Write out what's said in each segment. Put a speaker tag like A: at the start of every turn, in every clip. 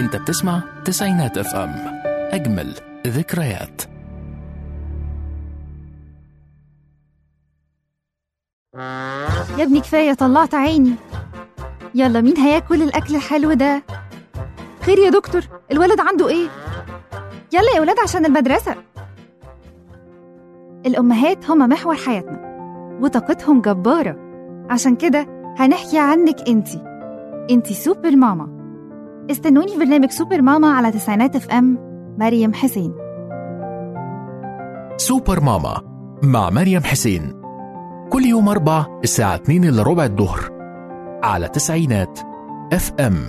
A: انت بتسمع تسعينات اف ام اجمل ذكريات
B: يا ابني كفاية طلعت عيني يلا مين هياكل الأكل الحلو ده خير يا دكتور الولد عنده إيه يلا يا ولاد عشان المدرسة الأمهات هما محور حياتنا وطاقتهم جبارة عشان كده هنحكي عنك انتي انتي سوبر ماما استنوني في برنامج سوبر ماما على تسعينات اف ام مريم حسين
A: سوبر ماما مع مريم حسين كل يوم أربع الساعة 2 إلا ربع الظهر على تسعينات اف ام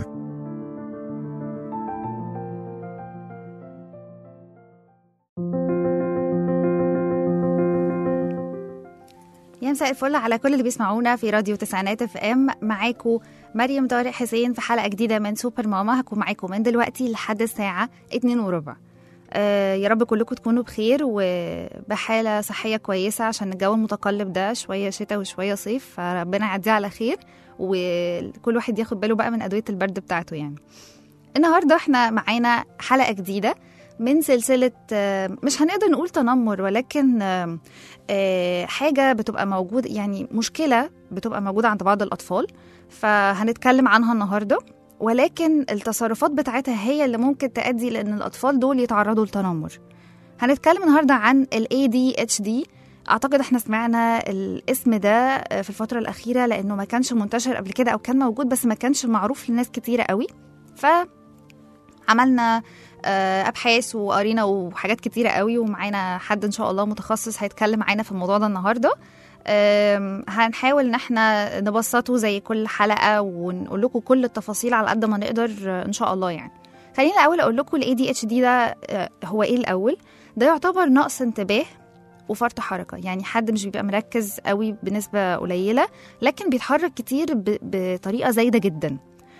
B: يا مساء الفل على كل اللي بيسمعونا في راديو تسعينات اف ام معاكم مريم طارق حسين في حلقه جديده من سوبر ماما هكون معاكم من دلوقتي لحد الساعه 2 وربع آه يا رب كلكم تكونوا بخير وبحاله صحيه كويسه عشان الجو المتقلب ده شويه شتاء وشويه صيف فربنا يعديه على خير وكل واحد ياخد باله بقى من ادويه البرد بتاعته يعني النهارده احنا معانا حلقه جديده من سلسله آه، مش هنقدر نقول تنمر ولكن آه، آه، حاجه بتبقى موجود يعني مشكله بتبقى موجوده عند بعض الاطفال فهنتكلم عنها النهارده ولكن التصرفات بتاعتها هي اللي ممكن تؤدي لان الاطفال دول يتعرضوا لتنمر هنتكلم النهارده عن ال ADHD اعتقد احنا سمعنا الاسم ده في الفتره الاخيره لانه ما كانش منتشر قبل كده او كان موجود بس ما كانش معروف لناس كتيره قوي فعملنا آه، ابحاث وقرينا وحاجات كتيره قوي ومعانا حد ان شاء الله متخصص هيتكلم معانا في الموضوع ده النهارده آم، هنحاول ان احنا نبسطه زي كل حلقه ونقول لكم كل التفاصيل على قد ما نقدر آه، ان شاء الله يعني خلينا الاول اقول لكم الاي دي اتش دي ده آه، هو ايه الاول ده يعتبر نقص انتباه وفرط حركه يعني حد مش بيبقى مركز قوي بنسبه قليله لكن بيتحرك كتير ب- بطريقه زايده جدا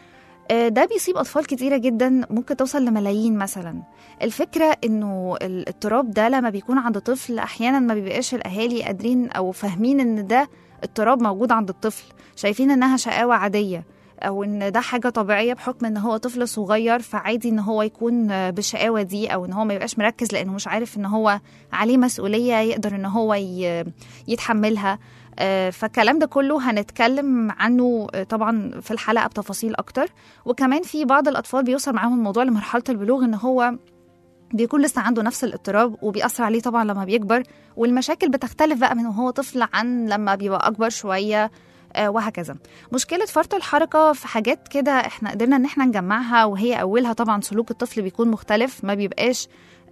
B: آه، ده بيصيب أطفال كتيرة جدا ممكن توصل لملايين مثلا الفكرة إنه الاضطراب ده لما بيكون عند طفل أحيانا ما بيبقاش الأهالي قادرين أو فاهمين إن ده اضطراب موجود عند الطفل شايفين إنها شقاوة عادية أو إن ده حاجة طبيعية بحكم إن هو طفل صغير فعادي إن هو يكون آه، بالشقاوة دي أو إن هو ما يبقاش مركز لأنه مش عارف إن هو عليه مسؤولية يقدر إن هو ي- يتحملها آه، فالكلام ده كله هنتكلم عنه آه، طبعا في الحلقة بتفاصيل أكتر وكمان في بعض الأطفال بيوصل معاهم الموضوع لمرحلة البلوغ إن هو بيكون لسه عنده نفس الاضطراب وبيأثر عليه طبعا لما بيكبر والمشاكل بتختلف بقى من وهو طفل عن لما بيبقى أكبر شوية آه، وهكذا مشكلة فرط الحركة في حاجات كده احنا قدرنا ان احنا نجمعها وهي أولها طبعا سلوك الطفل بيكون مختلف ما بيبقاش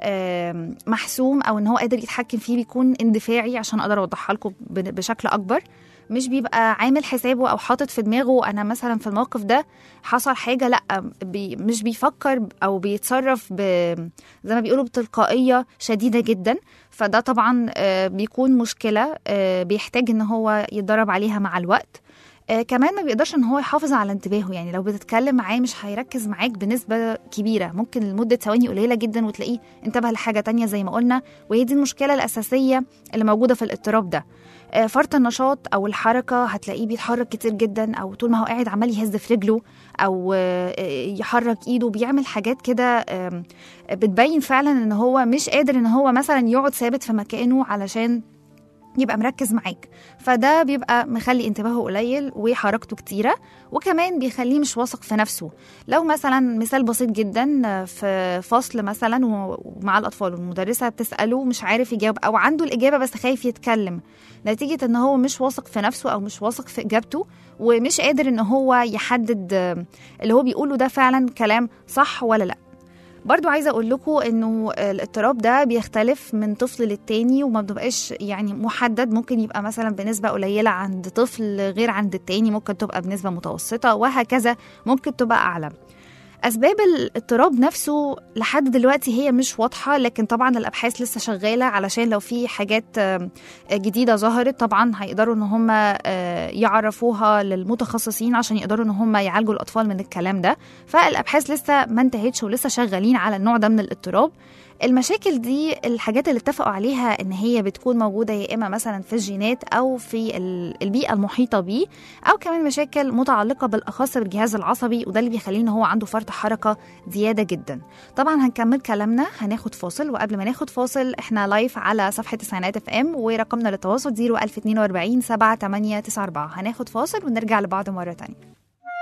B: آم، محسوم او ان هو قادر يتحكم فيه بيكون اندفاعي عشان اقدر اوضحها لكم ب- بشكل اكبر مش بيبقى عامل حسابه او حاطط في دماغه انا مثلا في الموقف ده حصل حاجه لا بي مش بيفكر او بيتصرف ب زي ما بيقولوا بتلقائيه شديده جدا فده طبعا آه، بيكون مشكله آه، بيحتاج ان هو يتدرب عليها مع الوقت آه كمان ما بيقدرش ان هو يحافظ على انتباهه يعني لو بتتكلم معاه مش هيركز معاك بنسبه كبيره ممكن لمده ثواني قليله جدا وتلاقيه انتبه لحاجه تانية زي ما قلنا وهي دي المشكله الاساسيه اللي موجوده في الاضطراب ده آه، فرط النشاط او الحركه هتلاقيه بيتحرك كتير جدا او طول ما هو قاعد عمال يهز في رجله او آه، يحرك ايده بيعمل حاجات كده آم، بتبين فعلا ان هو مش قادر ان هو مثلا يقعد ثابت في مكانه علشان يبقى مركز معاك فده بيبقى مخلي انتباهه قليل وحركته كتيرة وكمان بيخليه مش واثق في نفسه لو مثلا مثال بسيط جدا في فصل مثلا ومع الأطفال والمدرسة بتسأله مش عارف يجاوب أو عنده الإجابة بس خايف يتكلم نتيجة إن هو مش واثق في نفسه أو مش واثق في إجابته ومش قادر إن هو يحدد اللي هو بيقوله ده فعلا كلام صح ولا لأ برضو عايزة أقول لكم إنه الاضطراب ده بيختلف من طفل للتاني وما بتبقاش يعني محدد ممكن يبقى مثلا بنسبة قليلة عند طفل غير عند التاني ممكن تبقى بنسبة متوسطة وهكذا ممكن تبقى أعلى أسباب الاضطراب نفسه لحد دلوقتي هي مش واضحة لكن طبعا الأبحاث لسه شغالة علشان لو في حاجات آه، جديدة ظهرت طبعا هيقدروا إن هم آه، يعرفوها للمتخصصين عشان يقدروا إن هم يعالجوا الأطفال من الكلام ده فالأبحاث لسه ما انتهتش ولسه شغالين على النوع ده من الاضطراب المشاكل دي الحاجات اللي اتفقوا عليها ان هي بتكون موجوده يا اما مثلا في الجينات او في ال- البيئه المحيطه بيه او كمان مشاكل متعلقه بالاخص بالجهاز العصبي وده اللي بيخليه ان هو عنده فرط حركه زياده جدا طبعا هنكمل كلامنا هناخد فاصل وقبل ما ناخد فاصل احنا لايف على صفحه تسعينات اف ام ورقمنا للتواصل 01042 7894 هناخد فاصل ونرجع لبعض مره تانية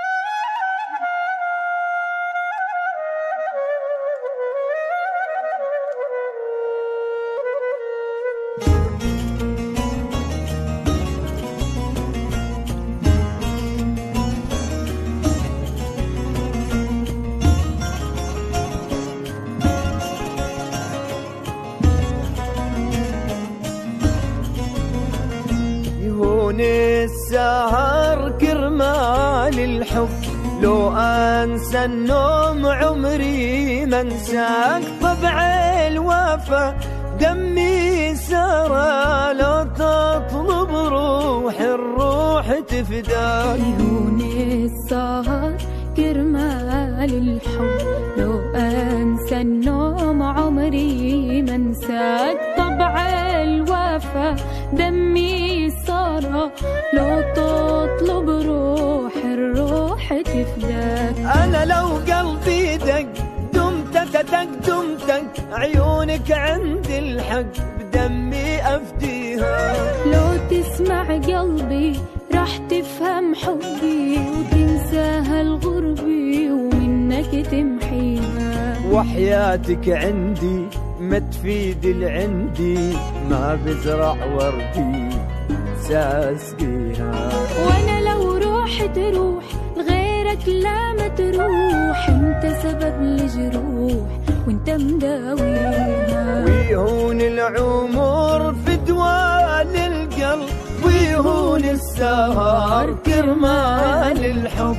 C: يهون السهر كرمال الحب لو انسى النوم عمري ما انساك طبع الوفا دمي سرى لو تطلب روح الروح تفداك
D: عيون السهر كرمال الحب لو انسى النوم عمري ما انساك طبع الوفا دمي سارة لو تطلب روح الروح تفداك
C: انا لو قلبي دق دمتك دق دمتك عيونك عند الحق بدمي افديها
D: لو تسمع قلبي راح تفهم حبي وتنساها الغربي ومنك تمحيها
C: وحياتك عندي ما تفيد العندي ما بزرع وردي ساسقيها
D: وانا لو روح تروح لغيرك لا ما تروح انت سبب الجروح وانت مداويها
C: ويهون العمر في دوال القلب ويهون السهر كرمال الحب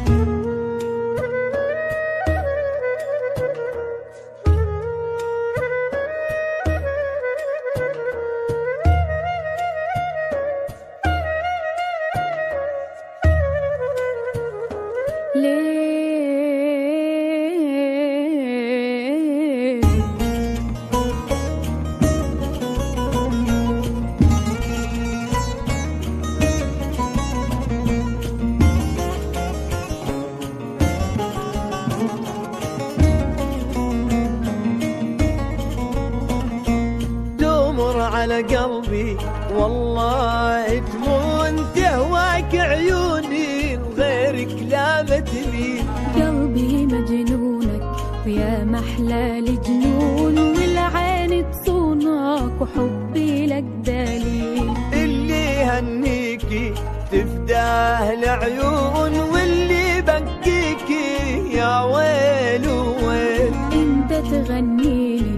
D: ليه
C: تمر على قلبي والله تمون تهواك عيوني غيرك لا متميل
D: قلبي مجنونك ويا محلى الجنون والعين تصونك وحبي لك دليل
C: اللي هنيكي تفداه العيون واللي بكيكي يا ويل ويل
D: انت تغنيلي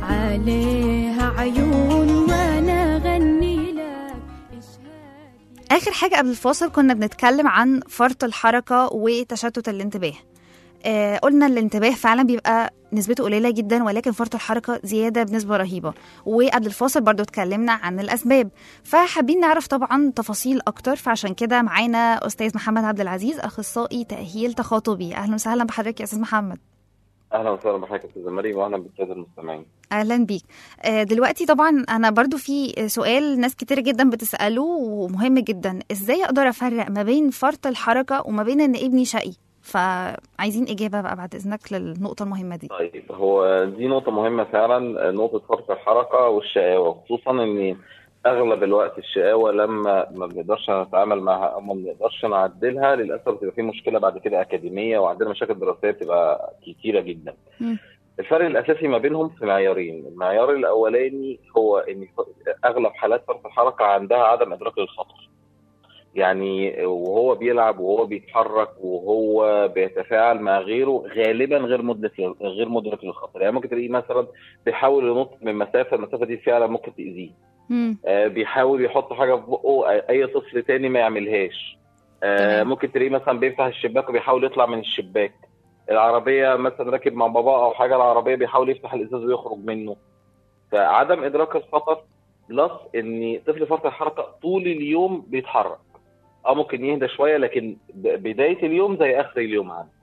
D: عليها عيون وانا اغني لك اشهاد
B: اخر حاجه قبل الفاصل كنا بنتكلم عن فرط الحركه وتشتت الانتباه آه قلنا الانتباه فعلا بيبقى نسبته قليله جدا ولكن فرط الحركه زياده بنسبه رهيبه وقبل الفاصل برضو اتكلمنا عن الاسباب فحابين نعرف طبعا تفاصيل اكتر فعشان كده معانا استاذ محمد عبد العزيز اخصائي تاهيل تخاطبي اهلا وسهلا بحضرتك يا استاذ محمد
E: اهلا وسهلا بحضرتك يا استاذه مريم واهلا بالساده المستمعين
B: اهلا بيك آه، دلوقتي طبعا انا برضو في سؤال ناس كتير جدا بتساله ومهم جدا ازاي اقدر افرق ما بين فرط الحركه وما بين ان ابني شقي فعايزين اجابه بقى بعد اذنك للنقطه المهمه دي
E: طيب هو دي نقطه مهمه فعلا نقطه فرط الحركه والشقاوه خصوصا ان اغلب الوقت الشقاوه لما ما بنقدرش نتعامل معها او ما بنقدرش نعدلها للاسف بتبقى في مشكله بعد كده اكاديميه وعندنا مشاكل دراسيه بتبقى كتيره جدا
B: مم.
E: الفرق الاساسي ما بينهم في معيارين المعيار الاولاني هو ان اغلب حالات فرط الحركه عندها عدم ادراك للخطر يعني وهو بيلعب وهو بيتحرك وهو بيتفاعل مع غيره غالبا غير مدرك غير مدرك للخطر يعني ممكن تلاقيه مثلا بيحاول ينط من مسافه المسافه دي فعلا ممكن تاذيه
B: مم.
E: آه، بيحاول يحط حاجه في بقه اي طفل تاني ما يعملهاش آه،
B: تمام.
E: ممكن تلاقيه مثلا بيفتح الشباك وبيحاول يطلع من الشباك العربيه مثلا راكب مع باباه او حاجه العربيه بيحاول يفتح الازاز ويخرج منه فعدم ادراك الخطر بلس ان طفل فرط الحركه طول اليوم بيتحرك اه ممكن يهدى شويه لكن ب- بدايه اليوم زي اخر اليوم عنده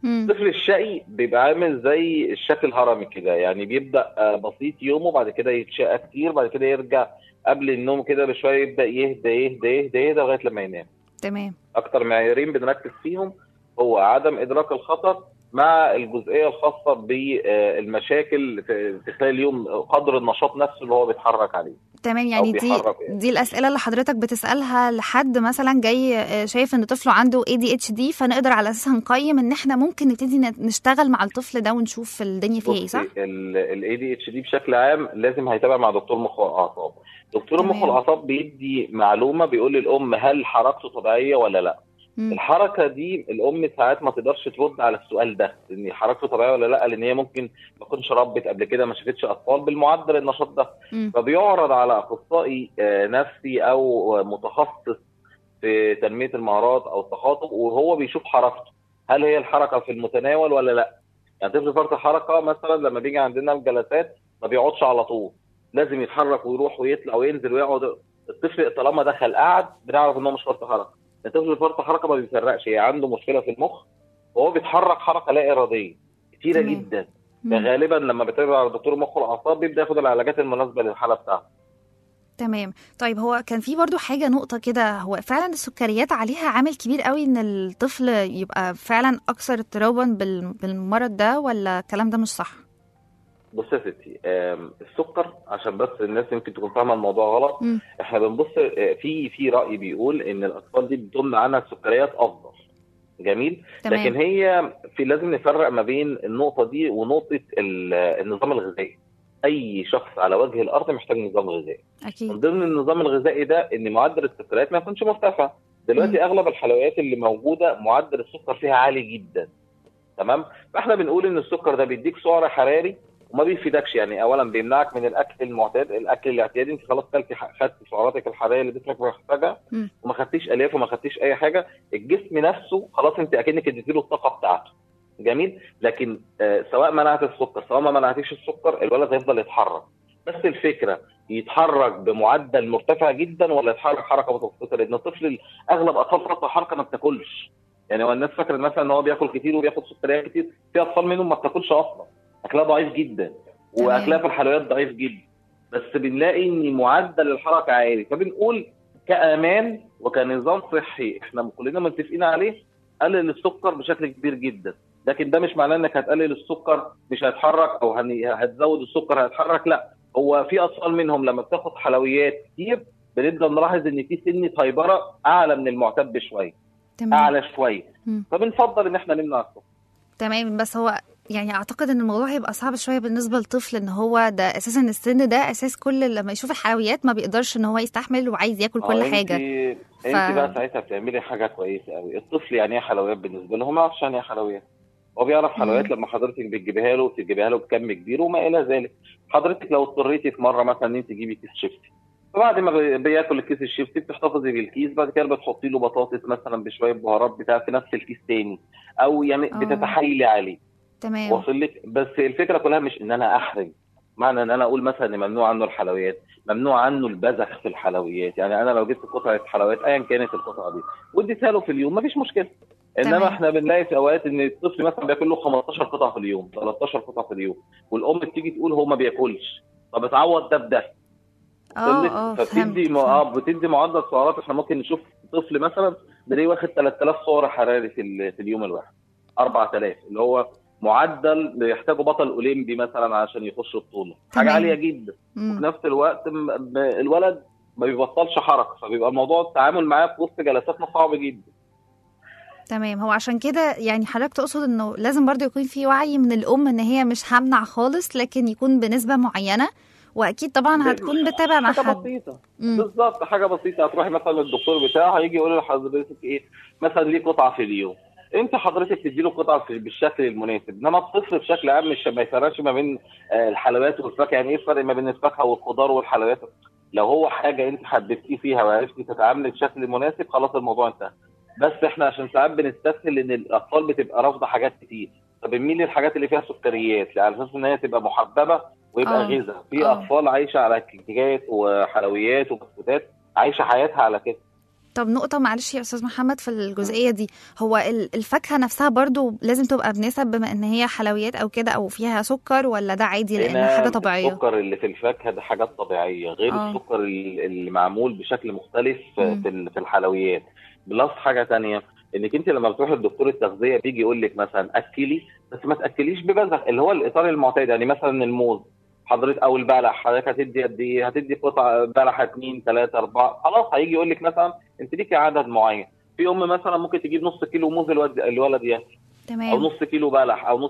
B: مم.
E: الطفل الشقي بيبقى عامل زي الشكل الهرمي كده يعني بيبدا آه، بسيط يومه بعد كده يتشقى كتير بعد كده يرجع قبل النوم كده بشويه يبدا يهدى يهدى يهدى يهدى لغايه لما ينام
B: تمام
E: اكتر معيارين بنركز فيهم هو عدم ادراك الخطر مع الجزئيه الخاصه بالمشاكل في في خلال اليوم قدر النشاط نفسه اللي هو بيتحرك عليه
B: تمام يعني دي
E: بيحرك يعني.
B: دي الاسئله اللي حضرتك بتسالها لحد مثلا جاي آه، شايف ان طفله عنده اي دي اتش دي فنقدر على اساسها نقيم ان احنا ممكن نبتدي ن- نشتغل مع الطفل ده ونشوف الدنيا فيه ايه صح؟
E: الاي دي اتش دي بشكل عام لازم هيتابع مع دكتور مخ واعصاب دكتور المخ
B: تمام.
E: والاعصاب بيدي معلومه بيقول للام هل حركته طبيعيه ولا لا
B: مم.
E: الحركه دي الام ساعات ما تقدرش ترد على السؤال ده ان حركته طبيعيه ولا لا لان هي ممكن ما تكونش ربت قبل كده ما شافتش اطفال بالمعدل النشاط ده
B: مم.
E: فبيعرض على اخصائي آه، نفسي او متخصص في تنميه المهارات او التخاطب وهو بيشوف حركته هل هي الحركه في المتناول ولا لا يعني طفل فرط الحركه مثلا لما بيجي عندنا الجلسات ما بيقعدش على طول لازم يتحرك ويروح ويطلع وينزل ويقعد الطفل طالما دخل قعد بنعرف ان هو مش فرط حركه الطفل فرط حركه ما بيفرقش هي عنده مشكله في المخ وهو بيتحرك حركه لا اراديه كتيره
B: تمام.
E: جدا
B: مم.
E: فغالبا لما بتابع على دكتور المخ والاعصاب بيبدا ياخد العلاجات المناسبه للحاله بتاعته
B: تمام طيب هو كان في برضو حاجة نقطة كده هو فعلا السكريات عليها عامل كبير قوي ان الطفل يبقى فعلا اكثر اضطرابا بال- بالمرض ده ولا الكلام ده مش صح
E: بص يا ستي آم، السكر عشان بس الناس يمكن تكون فاهمه الموضوع غلط
B: مم.
E: احنا بنبص آه، في في راي بيقول ان الاطفال دي بتمنع عنها السكريات افضل جميل
B: تمام
E: لكن هي في لازم نفرق ما بين النقطه دي ونقطه ال- النظام الغذائي اي شخص على وجه الارض محتاج نظام غذائي من
B: اكيد
E: ضمن النظام الغذائي ده ان معدل السكريات ما يكونش مرتفع دلوقتي اغلب الحلويات اللي موجوده معدل السكر فيها عالي جدا تمام فاحنا بنقول ان السكر ده بيديك سعر حراري وما بيفيدكش يعني اولا بيمنعك من الاكل المعتاد الاكل الاعتيادي انت خلاص كلتي خدت سعراتك الحراريه اللي جسمك محتاجها
B: مم.
E: وما خدتيش الياف وما خدتيش اي حاجه الجسم نفسه خلاص انت اكنك اديتي له الطاقه بتاعته جميل لكن آه سواء منعت السكر سواء ما منعتيش السكر الولد هيفضل يتحرك بس الفكره يتحرك بمعدل مرتفع جدا ولا يتحرك حركه متوسطه لان الطفل اغلب اطفال فرط الحركه ما بتاكلش يعني هو الناس فاكره مثلا ان هو بياكل كتير وبياخد سكريات كتير في اطفال منهم ما بتاكلش اصلا اكلها ضعيف جدا
B: تمام.
E: واكلها في الحلويات ضعيف جدا بس بنلاقي ان معدل الحركه عالي فبنقول كامان وكنظام صحي احنا كلنا متفقين عليه قلل السكر بشكل كبير جدا لكن ده مش معناه انك هتقلل السكر مش هيتحرك او هن- هتزود السكر هيتحرك لا هو في اطفال منهم لما بتاخد حلويات كتير بنبدا نلاحظ ان في سنه هيبره اعلى من المعتاد بشويه
B: تمام
E: اعلى شويه
B: مم.
E: فبنفضل ان احنا نمنع السكر
B: تمام بس هو يعني اعتقد ان الموضوع هيبقى صعب شويه بالنسبه للطفل ان هو ده اساسا السن ده اساس كل لما يشوف الحلويات ما بيقدرش ان هو يستحمل وعايز ياكل كل
E: آه،
B: حاجه
E: انت
B: ف-
E: انت بقى ساعتها بتعملي حاجه كويسه قوي الطفل يعني ايه حلويات بالنسبه له هو ما يعرفش يعني ايه حلويات هو بيعرف حلويات لما حضرتك بتجيبيها له وتجيبيها له بكم كبير وما الى ذلك حضرتك لو اضطريتي في مره مثلا ان انت تجيبي كيس شيبسي فبعد ما بي- بياكل الكيس الشيبسي بتحتفظي بالكيس بعد كده بتحطي له بطاطس مثلا بشويه بهارات بتاع في نفس الكيس تاني او يعني
B: آه.
E: بتتحايلي عليه
B: تمام
E: واصل لك بس الفكره كلها مش ان انا احرج معنى ان انا اقول مثلا ان ممنوع عنه الحلويات ممنوع عنه البذخ في الحلويات يعني انا لو جبت قطعه حلويات ايا كانت القطعه دي واديتها له في اليوم مفيش مشكله انما
B: تمام.
E: احنا بنلاقي في اوقات ان الطفل مثلا بياكل له 15 قطعه في اليوم 13 قطعه في اليوم والام بتيجي تقول هو ما بياكلش طب اتعوض ده بده
B: اه اه
E: فبتدي
B: فهمت
E: م- اه بتدي معدل سعرات احنا ممكن نشوف طفل مثلا بنلاقيه واخد 3000 سعر حراري في ال- في اليوم الواحد 4000 اللي هو معدل بيحتاجه بطل اولمبي مثلا عشان يخش بطوله حاجه
B: تمام.
E: عاليه جدا
B: مم.
E: وفي نفس الوقت م- ب- الولد ما بيبطلش حركه فبيبقى الموضوع التعامل معاه في وسط جلساتنا صعب جدا
B: تمام هو عشان كده يعني حضرتك تقصد انه لازم برضو يكون في وعي من الام ان هي مش همنع خالص لكن يكون بنسبه معينه واكيد طبعا هتكون بتابع مع
E: حاجه
B: حد
E: بسيطه
B: مم.
E: بالظبط حاجه بسيطه هتروحي مثلا للدكتور بتاعها هيجي يقول لحضرتك ايه مثلا ليه قطعه في اليوم انت حضرتك تدي له قطعه في- بالشكل المناسب انما الطفل بشكل عام مش ما يفرقش ما بين آه، الحلويات والفاكهه يعني ايه الفرق ما بين الفاكهه والخضار والحلويات لو هو حاجه انت حببتيه فيها وعرفتي تتعاملي بشكل مناسب خلاص الموضوع انتهى بس احنا عشان ساعات بنستسهل ان الاطفال بتبقى رافضه حاجات كتير فبنميل للحاجات اللي فيها سكريات على اساس ان هي تبقى محببه ويبقى
B: آه.
E: غذاء في
B: آه.
E: اطفال عايشه على كيكات وحلويات وبسكوتات عايشه حياتها على كده
B: طب نقطة معلش يا أستاذ محمد في الجزئية دي هو ال- الفاكهة نفسها برضو لازم تبقى بنسب بما إن هي حلويات أو كده أو فيها سكر ولا ده عادي لأن
E: هنا
B: حاجة طبيعية
E: السكر اللي في الفاكهه ده حاجات طبيعيه غير
B: آه.
E: السكر ال- اللي معمول بشكل مختلف
B: مم.
E: في ال- في الحلويات بلس حاجه تانية انك انت لما بتروح للدكتور التغذيه بيجي يقول لك مثلا اكلي بس ما تاكليش ببذخ اللي هو الاطار المعتاد يعني مثلا الموز حضرتك او البلح حضرتك هتدي قد ايه؟ هتدي قطعه بلح اثنين ثلاثه اربعه خلاص هيجي يقول لك مثلا انت ليكي عدد معين في ام مثلا ممكن تجيب نص كيلو موز الولد الولد ياكل او
B: تمام
E: نص كيلو بلح او نص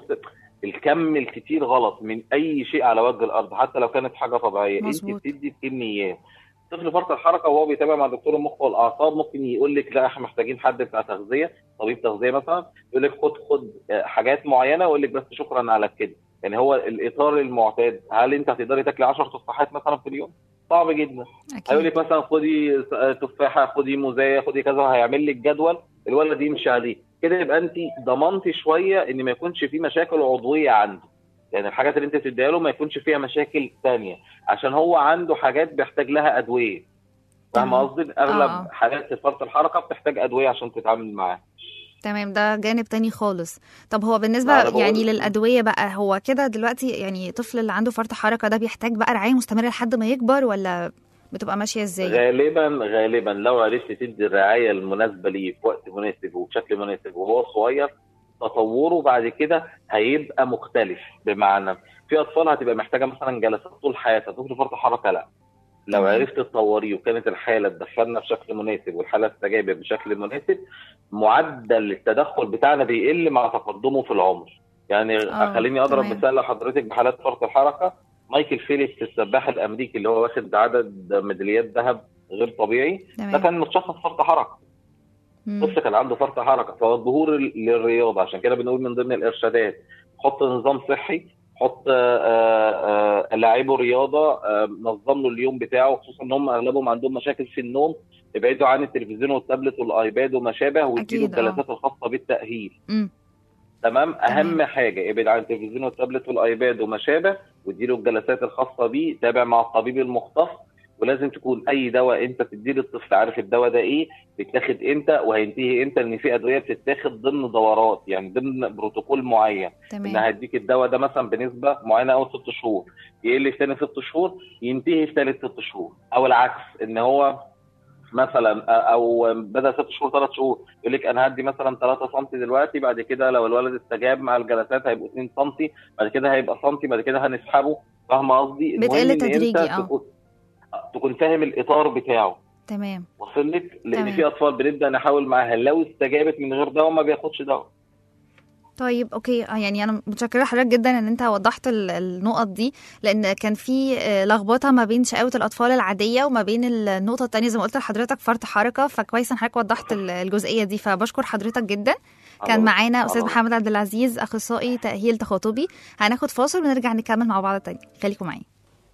E: الكم الكتير غلط من اي شيء على وجه الارض حتى لو كانت حاجه طبيعيه
B: مظبوط.
E: انت بتدي بكميات طفل فرط الحركه وهو بيتابع مع دكتور المخ والاعصاب ممكن يقول لك لا احنا محتاجين حد بتاع تغذيه طبيب تغذيه مثلا يقول لك خد خد آه، حاجات معينه ويقول لك بس شكرا على كده يعني هو الاطار المعتاد هل انت هتقدري تاكلي 10 تفاحات مثلا في اليوم؟ صعب جدا هيقول
B: أكيد
E: لك مثلا خدي آه، تفاحه خدي موزايه خدي كذا وهيعمل لك جدول الولد يمشي عليه كده يبقى انت ضمنتي شويه ان ما يكونش في مشاكل عضويه عنده يعني الحاجات اللي انت بتديها له ما يكونش فيها مشاكل ثانيه عشان هو عنده حاجات بيحتاج لها ادويه فاهم
B: تمام.
E: قصدي اغلب
B: آه.
E: حالات فرط الحركه بتحتاج ادويه عشان تتعامل معاها
B: تمام ده جانب تاني خالص طب هو
E: لا،
B: بالنسبة
E: أنا بقول-
B: يعني للأدوية بقى هو كده دلوقتي يعني طفل اللي عنده فرط حركة ده بيحتاج بقى رعاية مستمرة لحد ما يكبر ولا بتبقى ماشية ازاي؟
E: غالبا غالبا لو عرفت تدي الرعايه المناسبه ليه في وقت مناسب وبشكل مناسب وهو صغير تطوره بعد كده هيبقى مختلف بمعنى في اطفال هتبقى محتاجه مثلا جلسات طول حياتها طفل فرط حركه لا لو
B: تمام.
E: عرفت تطوريه وكانت الحاله تدخلنا بشكل مناسب والحاله استجابت بشكل مناسب معدل التدخل بتاعنا بيقل مع تقدمه في العمر يعني
B: آه،
E: خليني اضرب
B: تمام.
E: مثال لحضرتك بحالات فرط الحركه مايكل فيليبس السباح الامريكي اللي هو واخد عدد ميداليات ذهب غير طبيعي ده
B: تمام
E: كان متشخص فرط حركه
B: مم.
E: طفل كان عنده فرط حركه فهو الظهور للرياضه عشان كده بنقول من ضمن الارشادات حط نظام صحي حط آه، آه، لاعبه رياضه آه، نظم له اليوم بتاعه خصوصا ان هم اغلبهم عندهم مشاكل في النوم ابعدوا عن التلفزيون والتابلت والايباد وما شابه واديله
B: أكيد، آه.
E: الجلسات الخاصه بالتاهيل
B: مم.
E: تمام اهم حاجه ابعد عن التلفزيون والتابلت والايباد وما شابه واديله الجلسات الخاصه بيه تابع مع الطبيب المختص ولازم تكون اي دواء انت تديه للطفل عارف الدواء ده ايه بيتاخد امتى وهينتهي امتى لان في ادويه بتتاخد ضمن دورات يعني ضمن بروتوكول معين ان
B: تمام
E: هديك الدواء ده مثلا بنسبه معينه اول ست شهور يقل في ثاني ست شهور ينتهي في ثالث ست شهور او العكس ان هو مثلا او بدل ست شهور ثلاث شهور يقول لك انا هدي مثلا 3 سم دلوقتي بعد كده لو الولد استجاب مع الجلسات هيبقوا 2 سم بعد كده هيبقى سم بعد كده هنسحبه فاهمه قصدي؟ المهم
B: بتقل
E: إن
B: تدريجي،
E: أنت
B: آه.
E: تكون تكون فاهم الاطار بتاعه
B: تمام
E: وصل لك لان
B: تمام.
E: في اطفال بنبدا نحاول معاها لو استجابت من غير دواء ما بياخدش دواء
B: طيب اوكي آه، يعني انا متشكره لحضرتك جدا ان انت وضحت ال- النقط دي لان كان في آه، لخبطه ما بين شقاوه الاطفال العاديه وما بين النقطه الثانيه زي ما قلت لحضرتك فرط حركه فكويس ان حضرتك وضحت ال- الجزئيه دي فبشكر حضرتك جدا كان
E: على-
B: معانا استاذ
E: على-
B: محمد عبد العزيز اخصائي تاهيل تخاطبي هناخد فاصل ونرجع نكمل مع بعض تاني خليكم معايا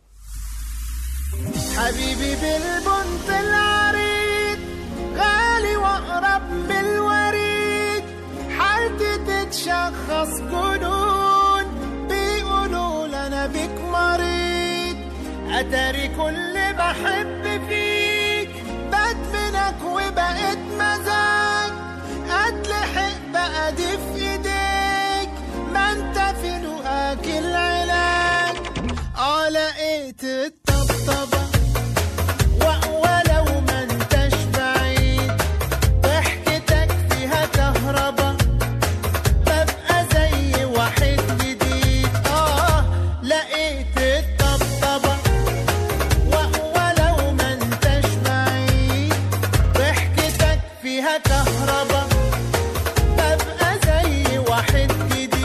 C: حبيبي بالبنت العريض غالي واقرب من الوريد حالتي تتشخص جنون بيقولوا لنا بيك مريض اتاري كل بحب فيك بدمنك وبقيت مزاج اتلحق بقى دي في ايديك ما انت في لقاك العلاج اه لقيت الطبطبة و- ولو ما انتش بعيد ضحكتك فيها كهربا ببقى زي واحد جديد اه لقيت الطبطبة و- ولو ما انتش بعيد ضحكتك فيها كهربا ببقى زي واحد جديد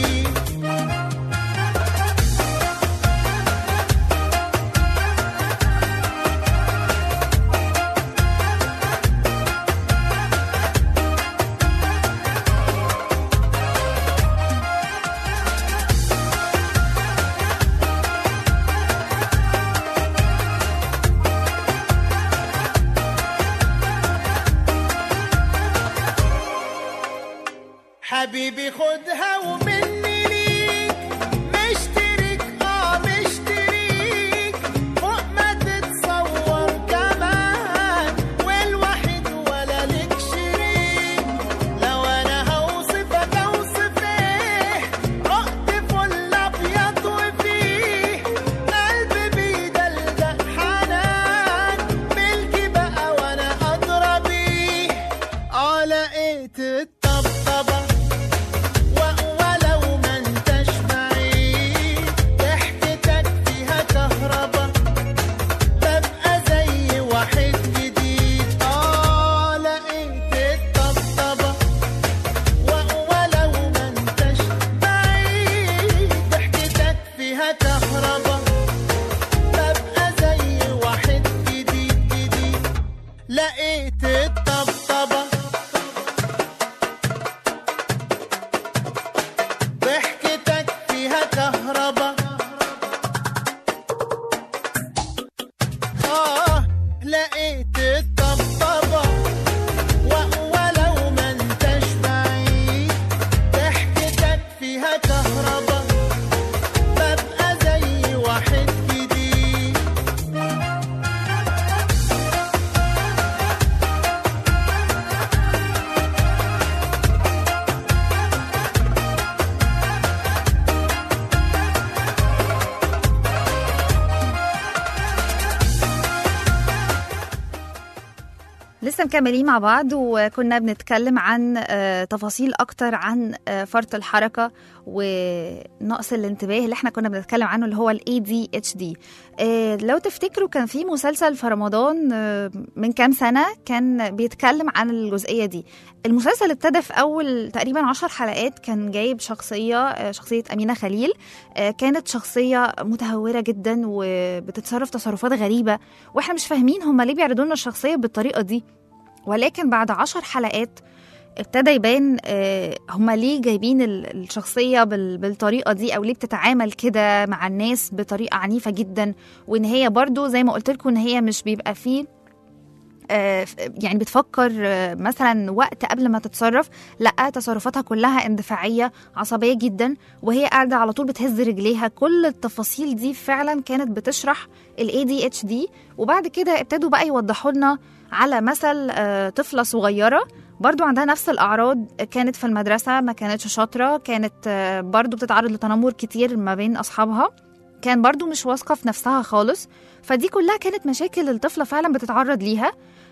C: حبيبي خدها ومني ليك مشترك اه مشتريك فوق ما تتصور كمان والوحيد
B: لسه مكملين مع بعض وكنا بنتكلم عن آه، تفاصيل اكتر عن آه، فرط الحركه ونقص الانتباه اللي احنا كنا بنتكلم عنه اللي هو ال ADHD آه، لو تفتكروا كان في مسلسل في رمضان آه، من كام سنه كان بيتكلم عن الجزئيه دي المسلسل ابتدى في اول تقريبا عشر حلقات كان جايب شخصيه آه، شخصيه امينه خليل آه، كانت شخصيه متهوره جدا وبتتصرف تصرفات غريبه واحنا مش فاهمين هما ليه بيعرضوا لنا الشخصيه بالطريقه دي ولكن بعد عشر حلقات ابتدى يبان آه، هما ليه جايبين ال- الشخصية بال- بالطريقة دي أو ليه بتتعامل كده مع الناس بطريقة عنيفة جدا وإن هي برضو زي ما قلت لكم إن هي مش بيبقى فيه آه، ف- يعني بتفكر آه، مثلا وقت قبل ما تتصرف لا تصرفاتها كلها اندفاعيه عصبيه جدا وهي قاعده على طول بتهز رجليها كل التفاصيل دي فعلا كانت بتشرح ال ADHD وبعد كده ابتدوا بقى يوضحوا لنا على مثل آه، طفله صغيره برضو عندها نفس الأعراض كانت في المدرسة ما كانتش شاطرة كانت آه، برضو بتتعرض لتنمر كتير ما بين أصحابها كان برضو مش واثقة في نفسها خالص فدي كلها كانت مشاكل الطفلة فعلا بتتعرض ليها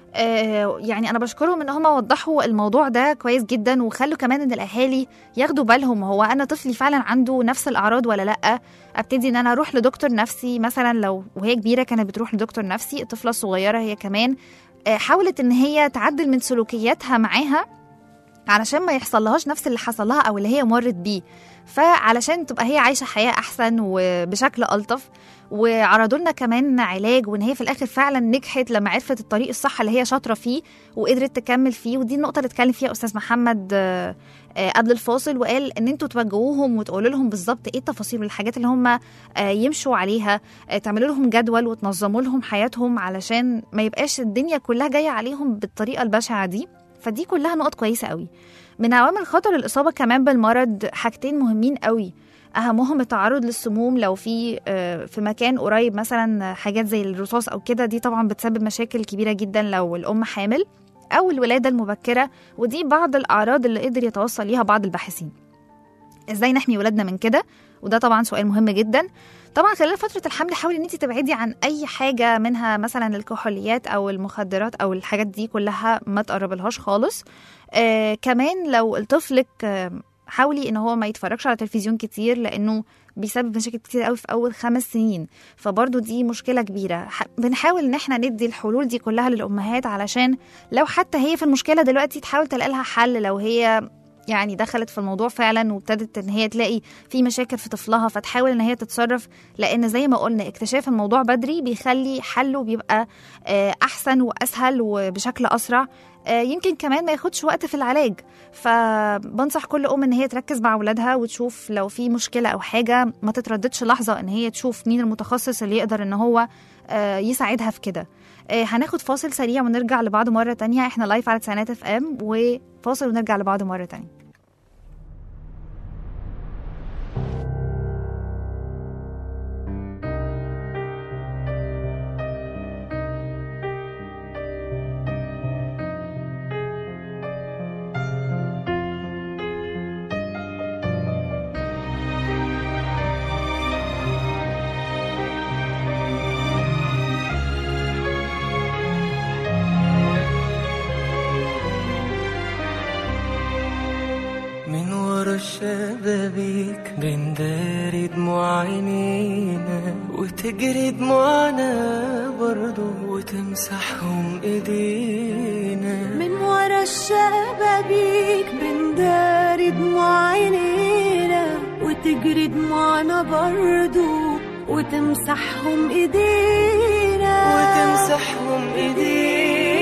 B: آه، يعني انا بشكرهم ان هم وضحوا الموضوع ده كويس جدا وخلوا كمان ان الاهالي ياخدوا بالهم هو انا طفلي فعلا عنده نفس الاعراض ولا لا ابتدي ان انا اروح لدكتور نفسي مثلا لو وهي كبيره كانت بتروح لدكتور نفسي الطفله الصغيره هي كمان آه، حاولت ان هي تعدل من سلوكياتها معاها علشان ما يحصلهاش نفس اللي حصل لها او اللي هي مرت بيه فعلشان تبقى هي عايشه حياه احسن وبشكل الطف وعرضوا لنا كمان علاج وان هي في الاخر فعلا نجحت لما عرفت الطريق الصح اللي هي شاطره فيه وقدرت تكمل فيه ودي النقطه اللي اتكلم فيها استاذ محمد آه، آه، قبل الفاصل وقال ان انتوا توجهوهم وتقولوا لهم بالظبط ايه التفاصيل والحاجات اللي هم آه، يمشوا عليها آه، تعملوا لهم جدول وتنظموا لهم حياتهم علشان ما يبقاش الدنيا كلها جايه عليهم بالطريقه البشعه دي فدي كلها نقط كويسه قوي من عوامل خطر الاصابه كمان بالمرض حاجتين مهمين قوي اهمهم التعرض للسموم لو في آه، في مكان قريب مثلا حاجات زي الرصاص او كده دي طبعا بتسبب مشاكل كبيره جدا لو الام حامل او الولاده المبكره ودي بعض الاعراض اللي قدر يتوصل ليها بعض الباحثين ازاي نحمي ولادنا من كده وده طبعا سؤال مهم جدا طبعا خلال فتره الحمل حاولي ان انت تبعدي عن اي حاجه منها مثلا الكحوليات او المخدرات او الحاجات دي كلها ما تقربلهاش خالص آه كمان لو طفلك آه حاولي ان هو ما يتفرجش على تلفزيون كتير لانه بيسبب مشاكل كتير قوي في اول خمس سنين فبرضه دي مشكله كبيره ح- بنحاول ان احنا ندي الحلول دي كلها للامهات علشان لو حتى هي في المشكله دلوقتي تحاول تلاقي لها حل لو هي يعني دخلت في الموضوع فعلا وابتدت ان هي تلاقي في مشاكل في طفلها فتحاول ان هي تتصرف لان زي ما قلنا اكتشاف الموضوع بدري بيخلي حله بيبقى آه، احسن واسهل وبشكل اسرع آه، يمكن كمان ما ياخدش وقت في العلاج فبنصح كل ام ان هي تركز مع اولادها وتشوف لو في مشكله او حاجه ما تترددش لحظه ان هي تشوف مين المتخصص اللي يقدر ان هو آه، يساعدها في كده آه، هناخد فاصل سريع ونرجع لبعض مره تانية احنا لايف على تسعينات اف ام وفاصل ونرجع لبعض مره تانية
F: من ورا الشبابيك بنداري دموع عينينا وتجري دموعنا برضو وتمسحهم ايدينا
D: من ورا الشبابيك بنداري دموع عينينا وتجري دموعنا برضو وتمسحهم ايدينا
F: وتمسحهم ايدينا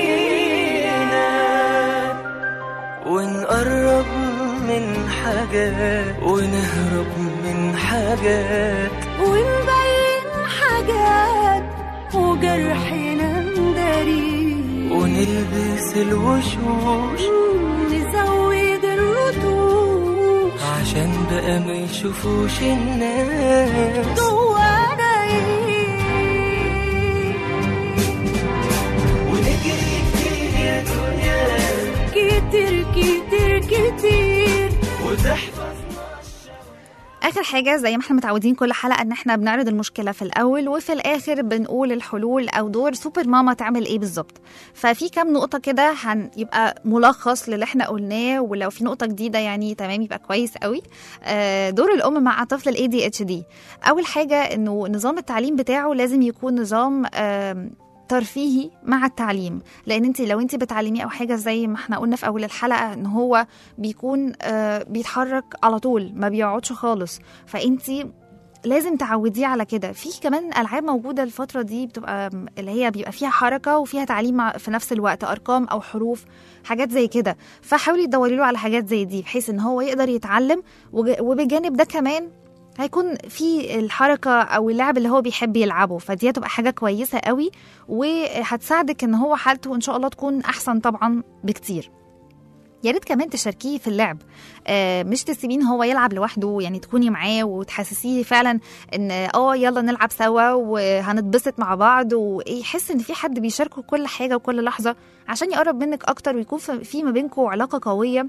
F: ونقرب من حاجات ونهرب من حاجات
D: ونبين حاجات وجرحنا نداري
F: ونلبس الوشوش
D: نزود الردود
F: عشان بقى ما يشوفوش الناس
D: جوانا ايه
F: ونجري كتير يا دنيا
D: كتير كتير كتير
F: وتحفظ
B: اخر حاجه زي ما احنا متعودين كل حلقه ان احنا بنعرض المشكله في الاول وفي الاخر بنقول الحلول او دور سوبر ماما تعمل ايه بالظبط ففي كام نقطه كده هيبقى ملخص للي احنا قلناه ولو في نقطه جديده يعني تمام يبقى كويس قوي آه، دور الام مع طفل الاي دي اتش دي اول حاجه انه نظام التعليم بتاعه لازم يكون نظام آم، ترفيهي مع التعليم لان انت لو انت بتعلميه او حاجه زي ما احنا قلنا في اول الحلقه ان هو بيكون آه، بيتحرك على طول ما بيقعدش خالص فانت لازم تعوديه على كده في كمان العاب موجوده الفتره دي بتبقى م- اللي هي بيبقى فيها حركه وفيها تعليم مع- في نفس الوقت ارقام او حروف حاجات زي كده فحاولي تدوري له على حاجات زي دي بحيث ان هو يقدر يتعلم وج- وبجانب ده كمان هيكون في الحركة أو اللعب اللي هو بيحب يلعبه فدي هتبقى حاجة كويسة قوي وهتساعدك إن هو حالته إن شاء الله تكون أحسن طبعا بكتير يا ريت كمان تشاركيه في اللعب آه مش تسيبين هو يلعب لوحده يعني تكوني معاه وتحسسيه فعلا ان اه يلا نلعب سوا وهنتبسط مع بعض ويحس ان في حد بيشاركه كل حاجه وكل لحظه عشان يقرب منك اكتر ويكون في في ما بينكم علاقه قويه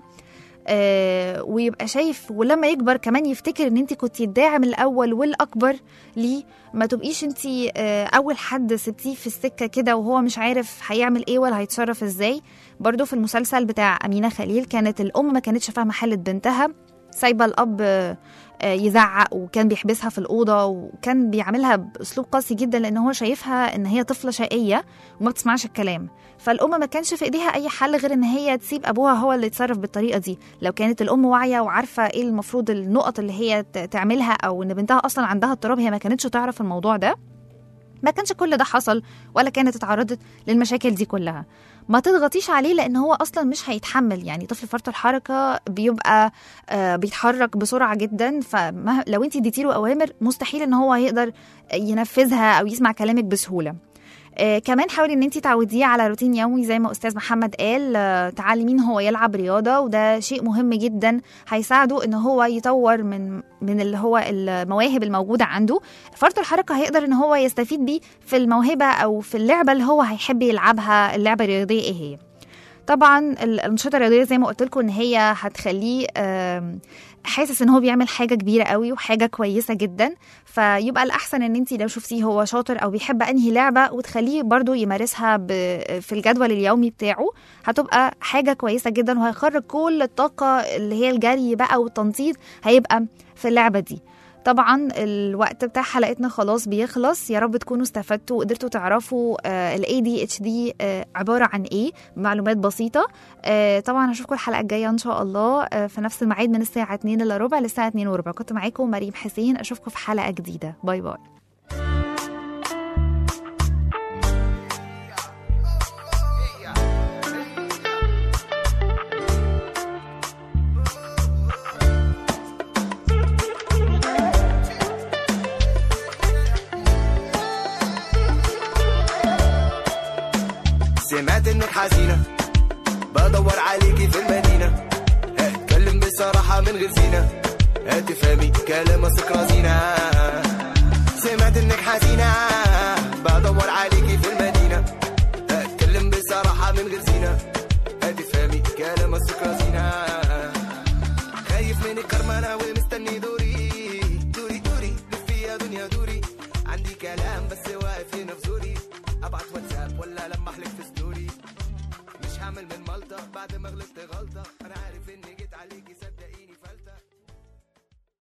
B: آه ويبقى شايف ولما يكبر كمان يفتكر ان انت كنتي الداعم الاول والاكبر ليه ما تبقيش انت آه اول حد سبتيه في السكه كده وهو مش عارف هيعمل ايه ولا هيتصرف ازاي برضو في المسلسل بتاع امينه خليل كانت الام ما كانتش فاهمه حاله بنتها سايبه الاب آه، آه، يزعق وكان بيحبسها في الاوضه وكان بيعاملها باسلوب قاسي جدا لان هو شايفها ان هي طفله شقيه وما بتسمعش الكلام فالام ما كانش في ايديها اي حل غير ان هي تسيب ابوها هو اللي يتصرف بالطريقه دي لو كانت الام واعيه وعارفه ايه المفروض النقط اللي هي ت- تعملها او ان بنتها اصلا عندها اضطراب هي ما كانتش تعرف الموضوع ده ما كانش كل ده حصل ولا كانت اتعرضت للمشاكل دي كلها ما تضغطيش عليه لان هو اصلا مش هيتحمل يعني طفل فرط الحركه بيبقى آه بيتحرك بسرعه جدا فلو انت اديتيله اوامر مستحيل ان هو يقدر ينفذها او يسمع كلامك بسهوله آه كمان حاولي ان انت تعوديه على روتين يومي زي ما استاذ محمد قال آه تعلمين هو يلعب رياضه وده شيء مهم جدا هيساعده ان هو يطور من من اللي هو المواهب الموجوده عنده فرط الحركه هيقدر ان هو يستفيد بيه في الموهبه او في اللعبه اللي هو هيحب يلعبها اللعبه الرياضيه ايه هي طبعا الانشطه الرياضيه زي ما قلت لكم ان هي هتخليه آم، حاسس ان هو بيعمل حاجه كبيره قوي وحاجه كويسه جدا فيبقى الاحسن ان انت لو شفتيه هو شاطر او بيحب انهي لعبه وتخليه برضو يمارسها ب- في الجدول اليومي بتاعه هتبقى حاجه كويسه جدا وهيخرج كل الطاقه اللي هي الجري بقى والتنطيط هيبقى في اللعبه دي طبعا الوقت بتاع حلقتنا خلاص بيخلص يا رب تكونوا استفدتوا وقدرتوا تعرفوا ال ADHD آه، عبارة عن ايه معلومات بسيطة آه، طبعا هشوفكم الحلقة الجاية ان شاء الله آه، في نفس الميعاد من الساعة 2 الا ربع للساعة 2 وربع كنت معاكم مريم حسين اشوفكم في حلقة جديدة باي باي
C: سمعت انك حزينة بدور عليكي في المدينة هتكلم بصراحة من غير زينة هتفهمي كلام اثق رزينة سمعت انك حزينة بدور عليكي في المدينة هتكلم بصراحة من غير زينة هتفهمي كلام اثق رزينة خايف من الكرمانة ومستني دوري دوري دوري لف يا دنيا دوري عندي كلام بس واقف هنا في زوري ابعت واتساب ولا لما احلف في ستوري مش هعمل من مالطة بعد ما غلطت غلطة انا عارف اني جيت عليكي